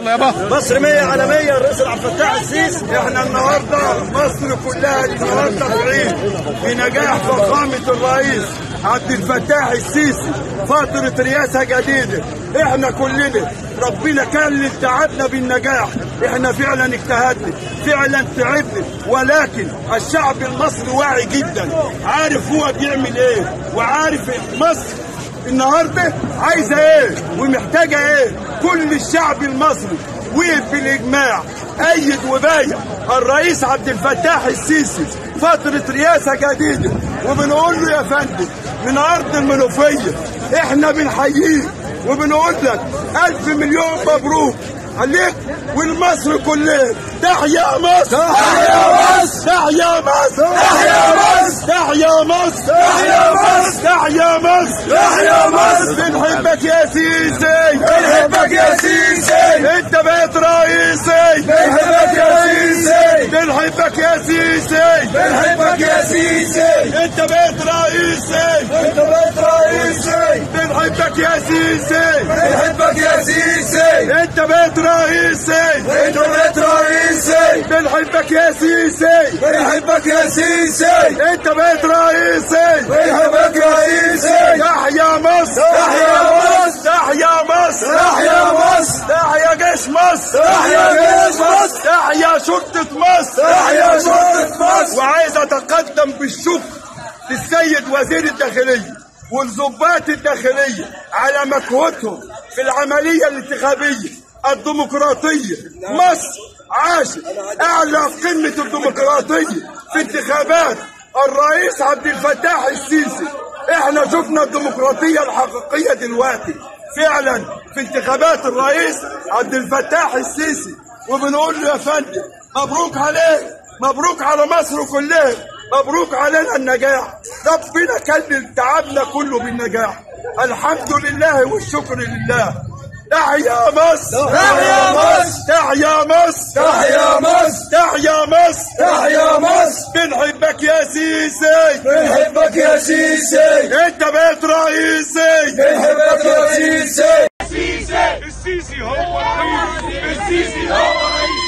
مصر 100 على 100 الرئيس عبد الفتاح السيسي احنا النهارده مصر كلها النهارده في عيد بنجاح فخامه الرئيس عبد الفتاح السيسي فتره رئاسه جديده احنا كلنا ربنا كلل تعبنا بالنجاح احنا فعلا اجتهدنا فعلا تعبنا ولكن الشعب المصري واعي جدا عارف هو بيعمل ايه وعارف مصر النهارده عايزه ايه ومحتاجه ايه كل الشعب المصري وقف بالاجماع ايد وبايع الرئيس عبد الفتاح السيسي فتره رئاسه جديده وبنقول له يا فندم من ارض المنوفيه احنا بنحييك وبنقول لك الف مليون مبروك عليك والمصر كلها تحيا مصر تحيا مصر تحيا مصر تحيا مصر تحيا مصر تحيا مصر تحيا مصر تحيا مصر بنحبك يا سيسي بنحبك يا سيسي انت بقيت رئيسي بنحبك يا سيسي بنحبك يا سيسي بنحبك يا سيسي انت بقيت رئيسي انت بقيت رئيسي بنحبك يا سيسي بنحبك يا سيسي انت بقيت رئيسي انت بقيت رئيسي بنحبك يا سيسي بنحبك يا سيسي انت بقيت رئيسي بنحبك يا سيسي تحيا مصر تحيا مصر تحيا مصر تحيا مصر تحيا جيش مصر تحيا جيش مصر تحيا شرطة مصر تحيا شرطة مصر وعايز اتقدم بالشكر للسيد وزير الداخلية والضباط الداخلية على مجهودهم في العملية الانتخابية الديمقراطية مصر عاشت أعلى قمة الديمقراطية في انتخابات الرئيس عبد الفتاح السيسي احنا شفنا الديمقراطية الحقيقية دلوقتي فعلا في انتخابات الرئيس عبد الفتاح السيسي وبنقول له يا فندم مبروك عليك مبروك على مصر كلها مبروك علينا النجاح ربنا كلل تعبنا كله بالنجاح الحمد لله والشكر لله تحيا مصر تحيا مصر تحيا مصر تحيا مصر تحيا مصر تحيا مصر بنحبك يا سيسي بنحبك يا سيسي انت بقيت رئيسي بنحبك يا سيسي السيسي السيسي هو رئيس السيسي هو رئيس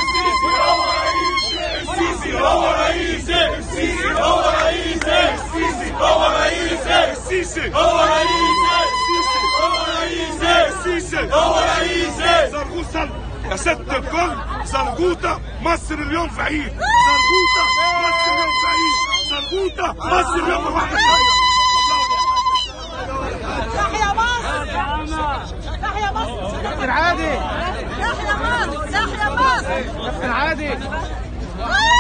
السيسي هو رئيس السيسي هو رئيس السيسي هو رئيس السيسي هو رئيس السيسي هو رئيس السيسي هو رئيس زرغوطة يا ست الكل زرغوطة مصر اليوم في عيد زرغوطة مصر اليوم في عيد زرغوطة مصر اليوم واحد تحيا مصر تحيا مصر كابتن عادي تحيا مصر تحيا مصر كابتن عادي آه!